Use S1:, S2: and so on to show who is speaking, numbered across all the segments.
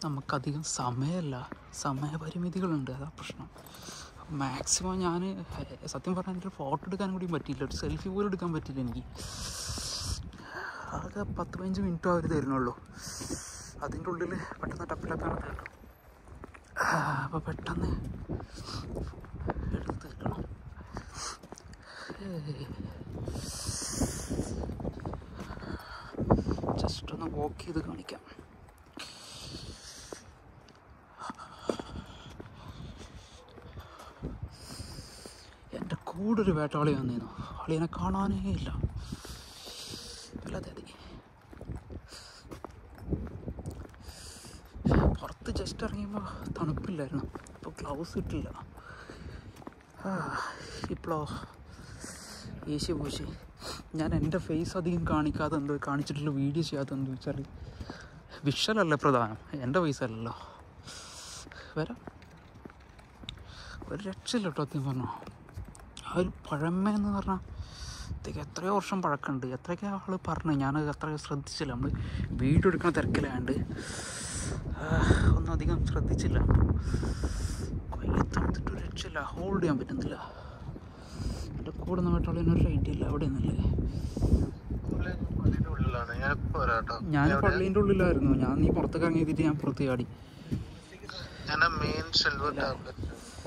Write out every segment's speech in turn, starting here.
S1: നമുക്കധികം സമയമല്ല സമയപരിമിതികളുണ്ട് അതാ പ്രശ്നം മാക്സിമം ഞാൻ സത്യം പറഞ്ഞാൽ എൻ്റെ ഒരു ഫോട്ടോ എടുക്കാൻ കൂടി പറ്റിയില്ല ഒരു സെൽഫി പോലും എടുക്കാൻ പറ്റില്ല എനിക്ക് ആകെ പത്ത് പതിനഞ്ച് മിനിറ്റ് അവർ തരുന്നുള്ളൂ അതിൻ്റെ ഉള്ളിൽ പെട്ടെന്ന് ടപ്പ് ടപ്പാണ് തീർക്കും അപ്പോൾ പെട്ടെന്ന് എടുത്ത് തീർക്കണം ജസ്റ്റ് ഒന്ന് വാക്ക് ചെയ്ത് കാണിക്കാം എൻ്റെ കൂടെ ഒരു വേട്ടാളി വന്നിരുന്നു അളിയനെ കാണാനേ ഇല്ല വല്ലാതെ പുറത്ത് ജസ്റ്റ് ഇറങ്ങിയപ്പോൾ തണുപ്പില്ലായിരുന്നു അപ്പോൾ ഗ്ലൗസ് ഇട്ടില്ല ഇപ്പോഴോ ഏശി പൂശി ഞാൻ എൻ്റെ ഫേസ് അധികം കാണിക്കാതെ എന്തോ കാണിച്ചിട്ടുള്ള വീഡിയോ ചെയ്യാത്ത എന്താ വെച്ചാൽ വിഷ്വലല്ല പ്രധാനം എൻ്റെ ഫേസ് അല്ലല്ലോ വരാം ഒരു രക്ഷയില്ല കേട്ടോ സത്യം പറഞ്ഞു ആ ഒരു പഴമ എന്ന് പറഞ്ഞാൽ ഇതൊക്കെ എത്രയോ വർഷം പഴക്കമുണ്ട് എത്രയൊക്കെ ആൾ പറഞ്ഞു ഞാനത് അത്ര ശ്രദ്ധിച്ചില്ല നമ്മൾ വീഡിയോ എടുക്കുന്ന തിരക്കിലാണ്ട് ഒന്നും അധികം ശ്രദ്ധിച്ചില്ല കൊയ്യ തണുത്തിട്ട് ഒരു രക്ഷയില്ല ഹോൾഡ് ചെയ്യാൻ പറ്റുന്നില്ല എൻ്റെ കൂടെ നിന്നിട്ടുള്ള ഒരു ഐഡിയ ഇല്ല അവിടെ നിന്നല്ലേ
S2: പള്ളിയുടെ ഉള്ളിലാണ് ഞാൻ ഇപ്പൊ വരാട്ടോ
S1: ഞാൻ പള്ളീൻ്റെ ഉള്ളിലായിരുന്നു ഞാൻ നീ പുറത്തേക്ക് ഇറങ്ങിയിട്ട് ഞാൻ പുറത്ത് ചാടി
S2: ഞാൻ മെയിൻ സിൽവർ ടാബ്ലറ്റ്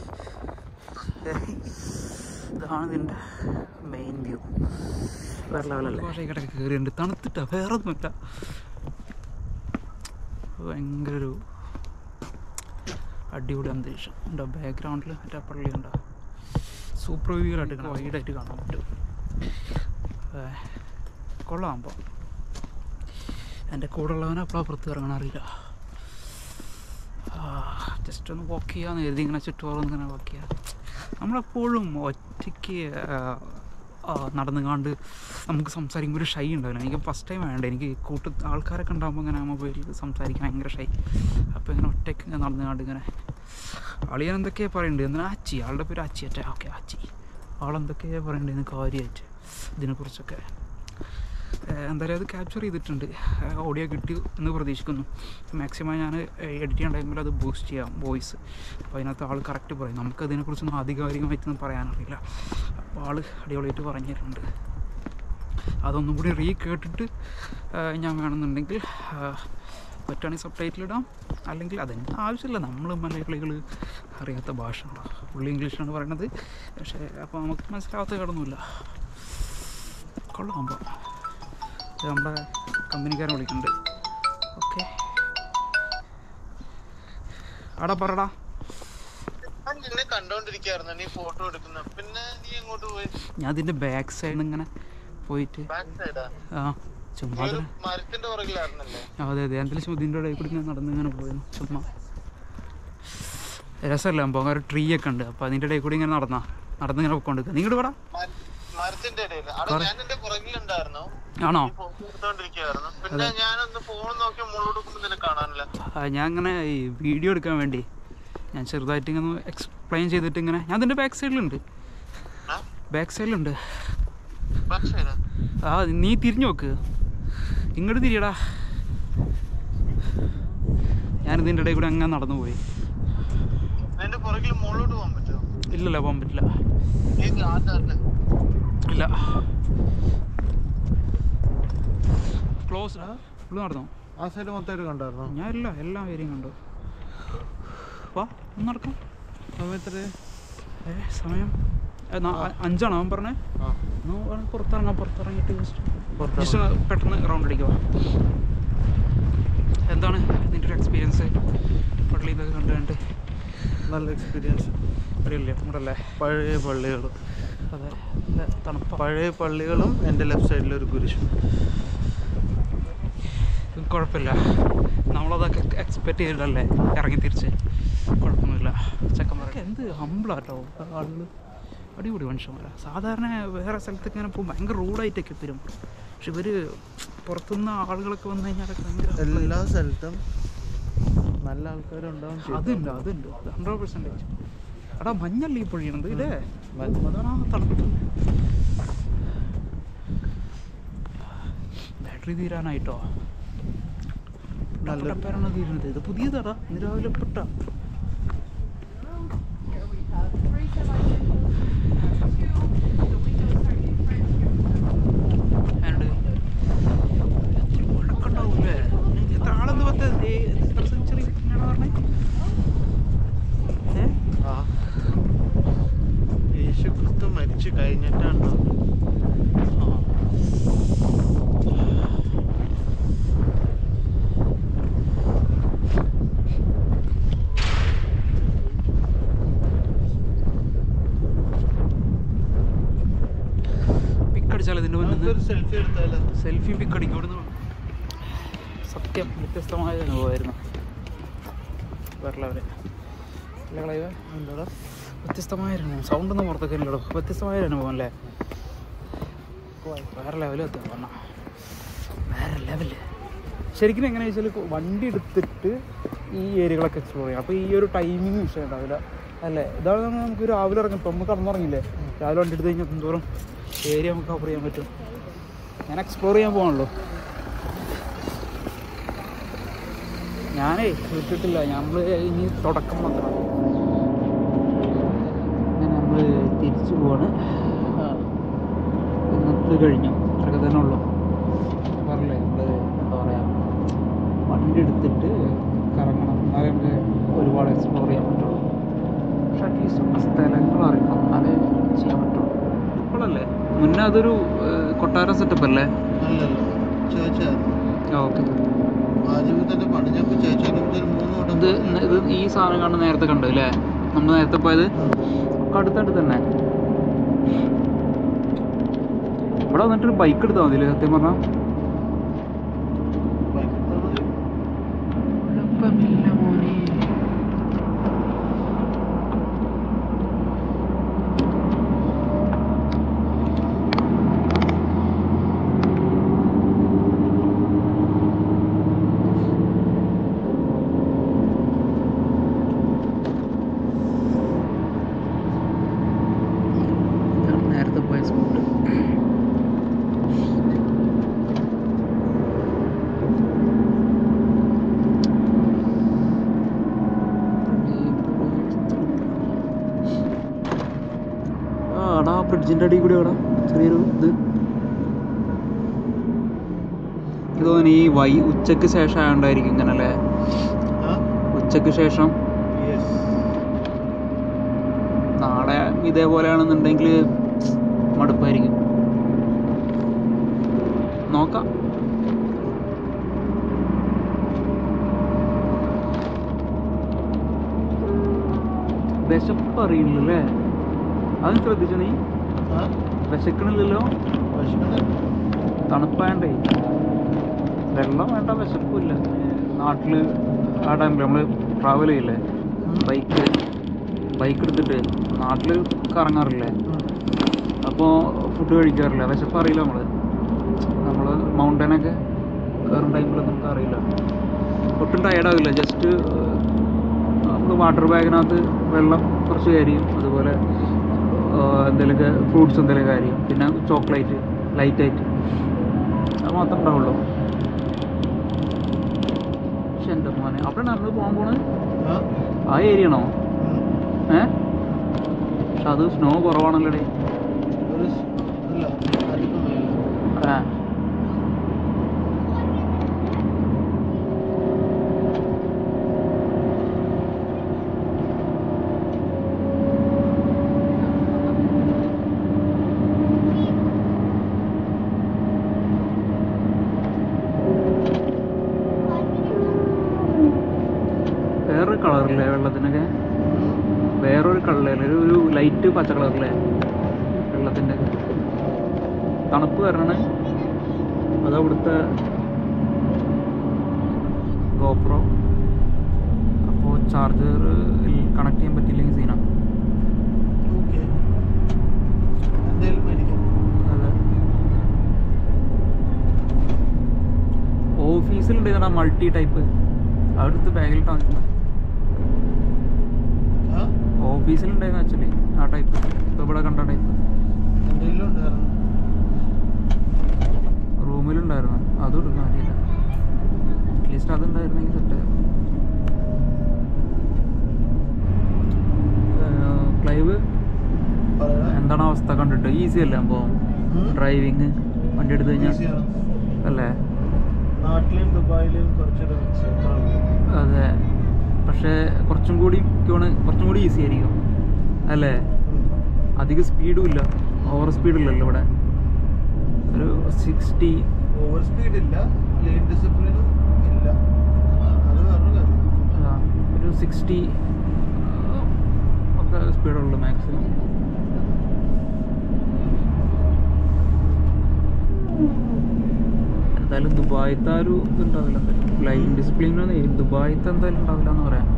S1: ഇതാണ് ഇതിൻ്റെ മെയിൻ വ്യൂ വേറെ ലെവലല്ലേ കുറേ കിടക്ക് കയറിയുണ്ട് തണുത്തിട്ടാ വേറെ ഒന്നുമില്ല ഭയങ്കര ഒരു അടിപൊളി അന്തരീക്ഷം ഉണ്ടോ ബാക്ക്ഗ്രൗണ്ടിൽ മറ്റേ പള്ളി ഉണ്ടോ സൂപ്പർ വ്യൂ ആയിട്ട് വൈഡായിട്ട് കാണാൻ പറ്റും ഏ, കൊള്ളാം അപ്പോൾ എൻ്റെ കൂടെ ഉള്ളവനെ അപ്പോഴാണ് പുറത്ത് ഇറങ്ങാൻ അറിയില്ല ജസ്റ്റ് ഒന്ന് വാക്ക് ചെയ്യാന്ന് കരുതി ഇങ്ങനെ ചുറ്റുപാടും ഇങ്ങനെ വാക്ക് ചെയ്യാം നമ്മളെപ്പോഴും ഒറ്റയ്ക്ക് നടന്നു കണ്ട് നമുക്ക് സംസാരിക്കുമ്പോൾ ഒരു ഷൈ ഉണ്ടാവില്ല എനിക്ക് ഫസ്റ്റ് ടൈം വേണ്ട എനിക്ക് കൂട്ട് ആൾക്കാരൊക്കെ ഉണ്ടാകുമ്പോൾ ഇങ്ങനെ മൊബൈലിൽ സംസാരിക്കാൻ ഭയങ്കര ഷൈ അപ്പോൾ ഇങ്ങനെ ഒറ്റയ്ക്ക് ഇങ്ങനെ നടന്നു കണ്ട് ഇങ്ങനെ അളിയൻ എന്തൊക്കെയാണ് പറയുന്നുണ്ട് എന്നാൽ ആച്ചി ആളുടെ പേര് ആച്ചി അറ്റ ഓക്കെ ആച്ചി ആളെന്തൊക്കെയാണ് പറയുന്നുണ്ട് കാര്യമായിട്ട് ഇതിനെക്കുറിച്ചൊക്കെ ഏഹ് എന്തായാലും അത് ക്യാപ്ചർ ചെയ്തിട്ടുണ്ട് ഓഡിയോ കിട്ടി എന്ന് പ്രതീക്ഷിക്കുന്നു മാക്സിമം ഞാൻ എഡിറ്റ് ചെയ്യാൻ ടൈമിൽ അത് ബൂസ്റ്റ് ചെയ്യാം വോയിസ് അപ്പോൾ അതിനകത്ത് ആൾ കറക്റ്റ് പറയും നമുക്ക് അതിനെക്കുറിച്ചൊന്നും ആധികാരികമായിട്ടൊന്നും പറയാനറിയില്ല അപ്പോൾ ആൾ അടിപൊളിയായിട്ട് പറഞ്ഞു തരുന്നുണ്ട് അതൊന്നും കൂടി റീ കേട്ടിട്ട് ഏഹ് ഞാൻ വേണമെന്നുണ്ടെങ്കിൽ ഏഹ് പറ്റുകയാണെങ്കിൽ സബ് ടൈറ്റിൽ ഇടാം അല്ലെങ്കിൽ അതിന് ആവശ്യമില്ല നമ്മൾ മലയാളികൾ അറിയാത്ത ഭാഷ പുള്ളി ഇംഗ്ലീഷിലാണ് പറയണത് പക്ഷേ അപ്പോൾ നമുക്ക് മനസ്സിലാവാത്ത കിടന്നില്ല കൊള്ളാകുമ്പോൾ ഇത് നമ്മുടെ കമ്പനിക്കാരൻ വിളിക്കുന്നുണ്ട് ഓക്കെ ആടാ പറടാ
S2: ഞാൻ നിന്നെ കണ്ടോണ്ടിരിക്കായിരുന്നു നീ ഫോട്ടോ എടുക്കുന്ന പിന്നെ നീ എങ്ങോട്ട് പോയി
S1: ഞാൻ ഇതിൻ്റെ ബാക്ക് സൈഡിൽ ഇങ്ങനെ പോയിട്ട്
S2: ബാക്ക് സൈഡാ
S1: ആ ചുമ്മാ
S2: നീ ഒരു
S1: അതിന്-
S2: മരത്തിന്റെ പുറകിലായിരുന്നല്ലേ
S1: അതെ അതെ എന്തെങ്കിലും ഇതിൻ്റെ ഇടയിൽ കൂടി ഇങ്ങനെ നടന്ന് ഇങ്ങനെ പോയിരുന്നു ചുമ്മാ രസമല്ല സംഭവം ഒരു ട്രീ ഒക്കെ ഉണ്ട് അപ്പോൾ അതിൻ്റെ ഇടയിൽ കൂടി ഇങ്ങനെ നടന്നാ നടന്ന് ഇങ്ങനെ പോയിക്കൊണ്ടിരിക്കുക നിങ്ങോട്ട് വേടാ
S2: മര- മരത്തിന്റെ ഇടയിൽ അവിടെ ഞാൻ നിന്റെ പുറകിലുണ്ടായിരുന്നു
S1: ആണോ
S2: നീ ഫോട്ടോ എടുത്തോണ്ടിരിക്കായിരുന്നു പിന്നെ ഞാനൊന്ന് ഫോൺ നോക്കി മുകളിലോട്ട് നോക്കുമ്പോ നിന്നെ കാണാനില്ല
S1: ആ, ഞാൻ ഇങ്ങനെ ഈ വീഡിയോ എടുക്കാൻ വേണ്ടി ഞാൻ ചെറുതായിട്ട് ഇങ്ങനെ ഒന്ന് എക്സ്പ്ലെയിൻ ചെയ്തിട്ട് ഇങ്ങനെ ഞാൻ ഇതിൻ്റെ ബാക്ക് സൈഡിലുണ്ട് ബാക്ക് സൈഡിലുണ്ട്
S2: ബാക്ക് സൈഡാ
S1: ആ നീ തിരിഞ്ഞു നോക്ക് ഇങ്ങോട്ട് തിരിയടാ ഞാനിതിൻ്റെ ഇടയിൽ കൂടെ അങ്ങനെ നടന്നു പോയി
S2: നിന്റെ പുറകിൽ മുകളിലോട്ട് പോകാൻ പറ്റുമോ
S1: ഇല്ലല്ലോ പോകാൻ പറ്റില്ല
S2: ഈ ആദ്യമായിട്ട്
S1: ഇല്ല ക്ലോസ് ഫുള്ള് നടന്നോ
S2: ആ സൈഡ് മൊത്തമായിട്ട് കണ്ടായിരുന്നോ
S1: ഞാൻ ഇല്ല എല്ലാ ഏരിയയും കണ്ടു വാ ഒന്ന് നടക്കാം
S2: സമയത്ത്
S1: ഏ സമയം ഏ, നാ- അഞ്ചാണോ അവൻ പറഞ്ഞേ
S2: ആ
S1: ഒന്ന് വേണമെങ്കിൽ പുറത്തിറങ്ങാം പുറത്തിറങ്ങിയിട്ട് ജസ്റ്റ്
S2: പുറത്തിറങ്ങാം.
S1: ജസ്റ്റ് പെട്ടെന്ന് റൗണ്ട് അടിക്കുക എന്താണ് നിൻ്റെ ഒരു എക്സ്പീരിയൻസ് പള്ളി ഇതൊക്കെ കണ്ട് കണ്ട്
S2: നല്ല എക്സ്പീരിയൻസ്
S1: അറിയില്ലേ നമ്മുടെ അല്ലേ
S2: പഴയ പള്ളികളും
S1: അതെ തണുപ്പ
S2: പഴയ പള്ളികളും എൻ്റെ ലെഫ്റ്റ് സൈഡിൽ ഒരു കുരിശും
S1: കുഴപ്പമില്ല നമ്മളതൊക്കെ എക്സ്പെക്റ്റ് ചെയ്തിട്ടല്ലേ ഇറങ്ങി തിരിച്ച് കുഴപ്പമൊന്നുമില്ല ചെക്കന്മാരൊക്കെ എന്ത് ഹമ്പിളാട്ടോ ആളുകൾ അടിപൊളി മനുഷ്യന്മാരാ സാധാരണ വേറെ സ്ഥലത്തൊക്കെ ഇങ്ങനെ പോകും ഭയങ്കര റൂഡായിട്ടൊക്കെ വരും പക്ഷെ ഇവർ പുറത്തുനിന്ന് ആളുകളൊക്കെ വന്നു കഴിഞ്ഞാലൊക്കെ ഭയങ്കര
S2: എല്ലാ സ്ഥലത്തും നല്ല ആൾക്കാരുണ്ടാവും
S1: അതുണ്ട് അതുണ്ട് ഹൺഡ്രഡ് പെർസെൻറ്റേജ് എടാ മഞ്ഞല്ലേ ഈ പൊഴിയണത് ഇല്ലേ
S2: മഞ്ഞ്.
S1: അതാണ് ആ തണുപ്പ് ബാറ്ററി തീരാനായിട്ടോ
S2: നല്ല-
S1: പേരാണ് തീരുന്നത് ഇത് പുതിയതാടാ ഇന്ന് രാവിലെ പെട്ട എത്ര ആളെന്ത് പത്ത് എത്ര സെഞ്ചുറി പറഞ്ഞേ ഏ
S2: ആ യേശു ക്രിസ്തു മരിച്ചു കഴിഞ്ഞിട്ടാണ്
S1: പിക്ക് അടിച്ചാലോ ഇതിൻ്റെ മുന്നിൽ
S2: ഒരു സെൽഫി എടുത്താലോ
S1: സെൽഫി പിക്ക് അടിക്കും ഇവിടുന്ന് സത്യം വ്യത്യസ്തമായ ഒരു അനുഭവമായിരുന്നു വേറെ ലെവല് അല്ലേ കളയുക
S2: എന്താടാ
S1: വ്യത്യസ്തമായ ഒരു അനുഭവം സൗണ്ട് ഒന്നും പുറത്തൊക്കെ ഇല്ലടോ വ്യത്യസ്തമായ ഒരു അനുഭവം അല്ലേ വേറെ ലെവല് എത്തുക പറഞ്ഞാൽ വേറെ ലെവല് ശരിക്കും എങ്ങനെയാ വെച്ചാൽ വണ്ടി എടുത്തിട്ട് ഈ ഏരിയകളൊക്കെ എക്സ്പ്ലോർ ചെയ്യാം അപ്പോൾ ഈ ഒരു ടൈമിങ് വിഷയം ഉണ്ടാവില്ല അല്ലേ ഇതാണ് നമുക്ക് രാവിലെ ഇറങ്ങും ഇപ്പം നമുക്ക് കടന്നുറങ്ങില്ലേ രാവിലെ വണ്ടി എടുത്ത് കഴിഞ്ഞാൽ എന്തോരം ഏരിയ നമുക്ക് കവർ ചെയ്യാൻ പറ്റും ഞാൻ എക്സ്പ്ലോർ ചെയ്യാൻ പോകണല്ലോ ഞാനേ വിട്ടിട്ടില്ല നമ്മൾ ഇനി തുടക്കം മാത്രം അങ്ങനെ നമ്മൾ തിരിച്ചു പോവാണ് ഇന്നത്തെ കഴിഞ്ഞു അത്രയൊക്കെ തന്നെ ഉള്ളൂ പറഞ്ഞില്ലേ നമ്മൾ എന്താ പറയുക വണ്ടി എടുത്തിട്ട് കറങ്ങണം എന്നാലേ നമുക്ക് ഒരുപാട് എക്സ്പ്ലോർ ചെയ്യാൻ പറ്റുള്ളൂ പക്ഷെ അറ്റ്ലീസ്റ്റ് നമുക്ക് സ്ഥലങ്ങൾ അറിയണം എന്നാലേ ചെയ്യാൻ പറ്റുള്ളൂ ഇപ്പോഴല്ലേ മുന്നേ അതൊരു ഏഹ്, കൊട്ടാര സെറ്റപ്പ് അല്ലേ
S2: അല്ലല്ലോ ചേച്ചായിരുന്നു
S1: ഓക്കെ
S2: ആദ്യമേ തന്നെ പണിഞ്ഞപ്പോ ചേച്ചാനും ഒരു മൂന്ന് വട്ടം
S1: ഇത് ഇന്ന് ഇത് ഈ സാധനം കണ്ട് നേരത്തെ കണ്ടു അല്ലേ നമ്മൾ നേരത്തെ പോയത് ഒക്കെ അടുത്തടുത്ത് തന്നെ ഇവിടെ വന്നിട്ട് ഒരു ബൈക്ക് എടുത്താൽ മതി സത്യം പറഞ്ഞാൽ
S2: ബൈക്ക് എടുത്താൽ മതി.
S1: കുഴപ്പമില്ല മോനെ ഇതാണ് നേരത്തെ പോയ സ്പോട്ട് ആ എടാ ഫ്രിഡ്ജിൻ്റെ അടിയിൽ കൂടി എടാ ചെറിയൊരു ഇത് എനിക്ക് തോന്നുന്നു ഈ വൈ ഉച്ചക്ക് ശേഷം ആയതുകൊണ്ടായിരിക്കും ഇങ്ങനെ അല്ലേ
S2: ആ?
S1: ഉച്ചക്ക് ശേഷം
S2: Yes.
S1: നാളെ ഇതേപോലെയാണെന്നുണ്ടെങ്കിൽ മടുപ്പായിരിക്കും നോക്കാം വിശപ്പ് അറിയില്ലല്ലേ അത് ശ്രദ്ധിച്ചോ നീ
S2: ആ?
S1: വിശക്കണില്ലല്ലോ
S2: വിശക്കണേ?
S1: തണുപ്പായണ്ടേ വെള്ളം വേണ്ട വിശപ്പില്ല നാട്ടിൽ ആ ടൈമിൽ നമ്മൾ ട്രാവൽ ചെയ്യില്ലേ ബൈക്ക് ബൈക്ക് എടുത്തിട്ട് നാട്ടിൽ കറങ്ങാറില്ലേ
S2: ഉം.
S1: അപ്പോൾ ഫുഡ് കഴിക്കാറില്ല വിശപ്പ് അറിയില്ല നമ്മൾ നമ്മൾ മൗണ്ടനൊക്കെ കയറും ടൈമിൽ നമുക്ക് അറിയില്ല ഒട്ടും ടയർഡാവില്ല ജസ്റ്റ് നമ്മൾ വാട്ടർ ബാഗിനകത്ത് വെള്ളം കുറച്ച് കാര്യം അതുപോലെ എന്തെങ്കിലുമൊക്കെ ഫ്രൂട്ട്സ് എന്തെങ്കിലും കാര്യം പിന്നെ ചോക്ലേറ്റ് ലൈറ്റായിട്ട് അത് മാത്രമേ ഉണ്ടാവുള്ളൂ പക്ഷെ എൻ്റെ മോനെ അവിടെ നമ്മൾ പോകാൻ പോണത്
S2: ആ?
S1: ആ ഏരിയ ആണോ
S2: ഉം.
S1: ഏ പക്ഷെ അത് സ്നോ കുറവാണല്ലോ ഡേ
S2: ഒരു സ്- അല്ല അധികമൊന്നുമില്ല
S1: ആ വേറൊരു കളറില്ലേ വെള്ളത്തിനൊക്കെ വേറൊരു കളറില്ലേ ഒരു ഒരു ലൈറ്റ് പച്ച കളറില്ലേ വെള്ളത്തിൻ്റെ തണുപ്പ് വരണേ അത് അവിടുത്തെ ഗോപ്രോ അപ്പോൾ ചാർജർ കണക്ട് ചെയ്യാൻ പറ്റില്ലെങ്കിൽ സീനാണ്
S2: ഓക്കെ എന്തായാലും മേടിക്കാം
S1: അതെ ഓഫീസിലുണ്ട് മൾട്ടി ടൈപ്പ് അവിടുത്തെ ബാഗിലിട്ടാണ് നിൽക്കുന്നത്
S2: ആ?
S1: ഓഫീസിലുണ്ടായിരുന്നു ആക്ച്വലി ആ ടൈപ്പ് ഇപ്പോൾ ഇവിടെ കണ്ട ടൈപ്പ്
S2: എൻ്റെ കയ്യിലുണ്ടായിരുന്നു
S1: റൂമിലുണ്ടായിരുന്നു അതും എടുക്കാൻ പറ്റിയില്ല അറ്റ്ലീസ്റ്റ് അതുണ്ടായിരുന്നെങ്കിൽ സെറ്റ് ക്ലൈവ്
S2: പറയടാ.
S1: എന്താണ് അവസ്ഥ കണ്ടിട്ട് ഈസി അല്ലേ അപ്പോൾ
S2: ഉം.
S1: ഡ്രൈവിങ് വണ്ടി എടുത്തു കഴിഞ്ഞാൽ
S2: ഈസിയാണ്.
S1: അല്ലേ
S2: നാട്ടിലെയും ദുബായിലെയും കുറച്ചൊരു വ്യത്യാസമാണ്.
S1: അതെ പക്ഷേ കുറച്ചും കൂടി എനിക്കാണ് കുറച്ചും കൂടി ഈസി ആയിരിക്കും അല്ലേ
S2: ഉം.
S1: അധികം സ്പീഡും ഇല്ല ഓവർ സ്പീഡില്ലല്ലോ ഇവിടെ ഒരു സിക്സ്റ്റി
S2: ഓവർ സ്പീഡ് ഇല്ല ലെയിൻ ഡിസിപ്ലിനും ഇല്ല അത് വേറൊരു കാര്യം
S1: ഒരു സിക്സ്റ്റി ഒക്കെ സ്പീഡുള്ളൂ മാക്സിമം എന്തായാലും ദുബായത്തെ ആ ഒരു ഇതുണ്ടാവില്ല ലൈൻ ഡിസിപ്ലിൻ ദുബായത്തെ എന്തായാലും ഉണ്ടാവില്ല എന്ന് പറയാം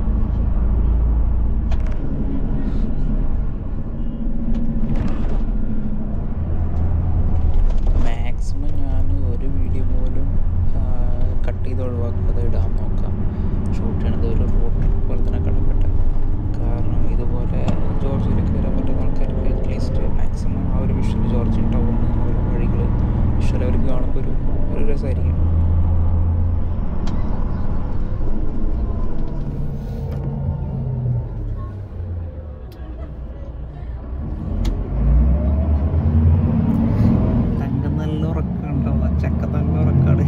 S1: മാക്സിമം ഞാൻ ഒരു വീഡിയോ പോലും കട്ട് ചെയ്ത് ഒഴിവാക്കാതെ ഇടാൻ നോക്കാം ഷൂട്ട് ചെയ്യണത് ഒരു റോഡ് ട്രിപ്പ് പോലെ തന്നെ കിടക്കട്ടെ കാരണം ഇതുപോലെ ജോർജിയിലേക്ക് വരാൻ പറ്റുന്ന ആൾക്കാർക്ക് അറ്റ്ലീസ്റ്റ് മാക്സിമം ആ ഒരു വിഷ്വൽ ജോർജിയൻ ടൗൺ ആ ഒരു വഴികൾ വിഷ്വൽ അവർക്ക് കാണുമ്പോൾ ഒരു ഒരു രസമായിരിക്കും തങ്കം നല്ല ഉറക്കമുണ്ടോ ചക്ക നല്ല ഉറക്കാണ്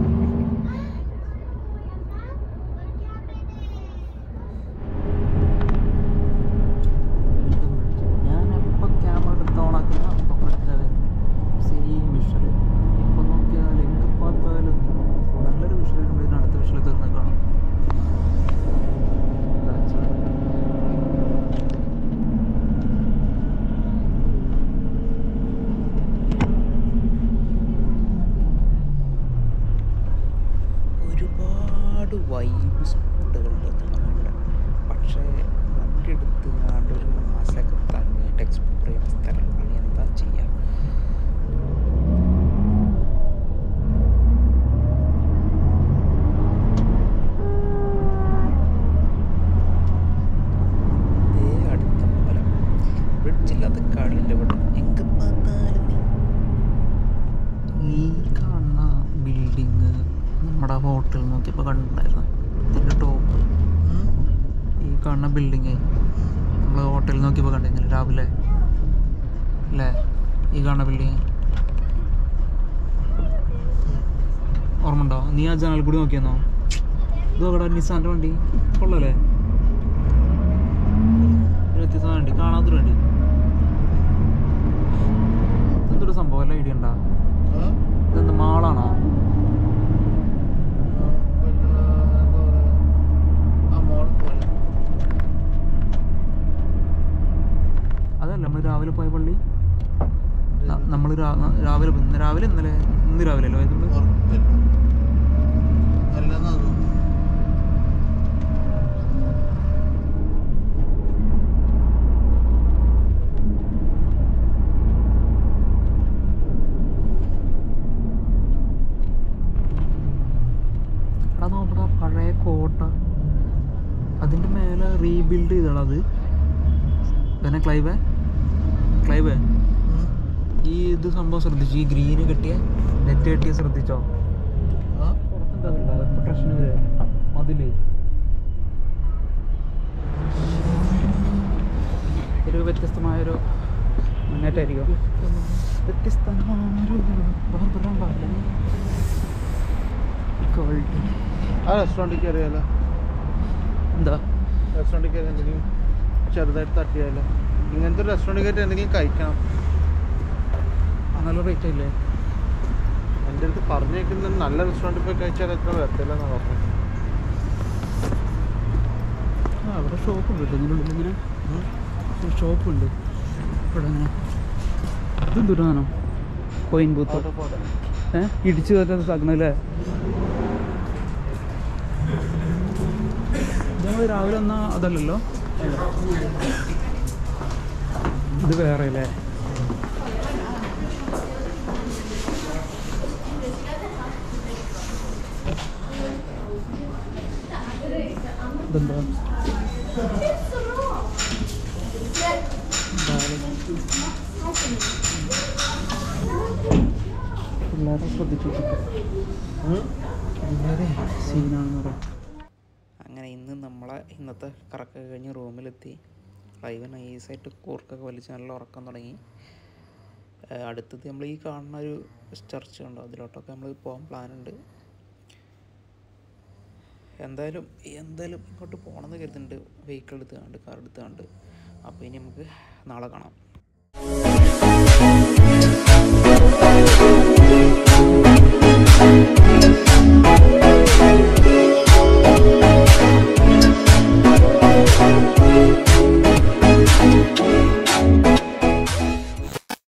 S1: ഞാൻ എപ്പോൾ ക്യാമറ എടുത്ത് ഓണാക്കുന്ന അപ്പോൾ കറക്റ്റാണ് വരുന്നത് സെയിം വിഷ്വൽ ഇപ്പം നോക്കിയാൽ എങ്കിൽ பார்த்தாലും നല്ലൊരു വിഷ്വൽ വരുമ്പോൾ അടുത്ത വിഷ്വൽ തീർന്ന് കാണും That's it. ഒരുപാട് വൈബ് സ്പോട്ടുകളുണ്ട് നമ്മുടെ പക്ഷേ വണ്ടി എടുത്ത് ആണ്ട് ഒരു മാസമൊക്കെ തങ്ങിയിട്ട് എക്സ്പ്ലോർ ചെയ്യുന്ന സ്ഥലങ്ങളാണ് എന്താ ചെയ്യുക ദേ അടുത്ത പോലെ ബ്രിഡ്ജില്ലാത്ത കളിയില്ല ഇവിടെ എങ്കിൽ பார்த்தாലും നീ ഈ കാണുന്ന ബിൽഡിങ് നമ്മുടെ ഹോട്ടൽ നോക്കിയപ്പോൾ കണ്ടിട്ടുണ്ടായിരുന്നു ഇതിൻ്റെ ടോപ്പ്
S2: ഉം.
S1: ഈ കാണുന്ന ബിൽഡിങ് നമ്മൾ ഹോട്ടലിൽ നോക്കിയപ്പോൾ കണ്ടിരുന്നില്ല രാവിലെ അല്ലേ ഈ കാണുന്ന ബിൽഡിങ് ഓർമ്മ ഉണ്ടോ നീ ആ ജനൽ കൂടി നോക്കിയെന്നോ ഇത് അവിടെ നിസാൻ്റെ വണ്ടി കൊള്ളല്ലേ ഒരു വ്യത്യസ്തമായ വണ്ടി കാണാത്തൊരു വണ്ടി എന്തൊരു സംഭവം അല്ല ഐഡിയ ഉണ്ടോ
S2: ആ?
S1: ഇതെന്ത് മാളാണോ
S2: ആ, പിന്നെ എന്താ പറയാ ആ മോൾ പോലെ
S1: അതല്ല നമ്മൾ രാവിലെ പോയ പള്ളി നമ്മൾ രാവിലെ ഇന്ന് രാവിലെ ഇന്നലെ ഇന്ന് രാവിലെ അല്ലേ പോയത് നമ്മള്?
S2: ഉറപ്പില്ല അല്ലെന്നാ തോന്നുന്നു
S1: എടാ നോക്കടാ പഴയ കോട്ട അതിൻ്റെ മേലെ റീബിൽഡ് ചെയ്തടാ അത് പിന്നെ ക്ലൈവേ ക്ലൈവേ
S2: ഉം.
S1: ഈ ഇത് സംഭവം ശ്രദ്ധിച്ചു ഈ ഗ്രീന് കെട്ടിയ നെറ്റ് കെട്ടിയ ശ്രദ്ധിച്ചോ
S2: ആ?
S1: പ്രൊട്ടക്ഷൻ വരെ അതില് ഒരു വ്യത്യസ്തമായൊരു മുന്നേറ്റമായിരിക്കും വ്യത്യസ്തമായൊരു ബാർബറം പാടില്ല ഗോൾഡ്
S2: ആ റെസ്റ്റോറൻറ്റിൽ കയറിയാലോ
S1: എന്താ
S2: റെസ്റ്റോറൻറ്റിൽ കയറി എന്തെങ്കിലും ചെറുതായിട്ട് തട്ടിയാലോ ഇങ്ങനത്തെ ഒരു റെസ്റ്റോറൻറ്റിൽ കയറ്റി എന്തെങ്കിലും കഴിക്കണം
S1: ആ, നല്ല റേറ്റ് ഇല്ലേ
S2: എൻ്റെ അടുത്ത് പറഞ്ഞേക്കുന്നത് നല്ല റെസ്റ്റോറൻറ്റിൽ പോയി കഴിച്ചാൽ എത്ര വരത്തില്ലെന്നാണ് പറഞ്ഞത്
S1: ആ അവിടെ ഷോപ്പുണ്ട് കേട്ടോ ഇതിൻ്റെ ഉള്ളിൽ ഇങ്ങനെ
S2: ഉം.
S1: ഒരു ഷോപ്പുണ്ട് ഇവിടെ ഇങ്ങനെ ഇതെന്ത് സാധനം കോയിൻ ബൂത്ത്
S2: അവിടെ പോട്ടെ.
S1: ഏഹ് ഇടിച്ചു കയറ്റാത്ത സാധനം അല്ലേ നമ്മൾ രാവിലെ എന്നാ അതല്ലല്ലോ ഇത് വേറെ അല്ലേ ഇതെന്താ പിള്ളേരെ ശ്രദ്ധിച്ചു
S2: ഉം?
S1: വളരെ സീനാണെന്ന് പറയാം അങ്ങനെ ഇന്ന് നമ്മളെ ഇന്നത്തെ കറക്കൊക്കെ കഴിഞ്ഞ് റൂമിലെത്തി ലൈവ് നൈസായിട്ട് കൂർക്കൊക്കെ വലിച്ച് നല്ല ഉറക്കം തുടങ്ങി ഏഹ് അടുത്തത് നമ്മൾ ഈ കാണുന്ന ഒരു ചർച്ച് ഉണ്ടോ അതിലോട്ടൊക്കെ നമ്മൾ പോകാൻ പ്ലാനുണ്ട് എന്തായാലും എന്തായാലും ഇങ്ങോട്ട് പോകണമെന്ന് കരുതുന്നുണ്ട് വെഹിക്കിൾ എടുത്തുകൊണ്ട് കാർ എടുത്തുകൊണ്ട് അപ്പോൾ ഇനി നമുക്ക് നാളെ കാണാം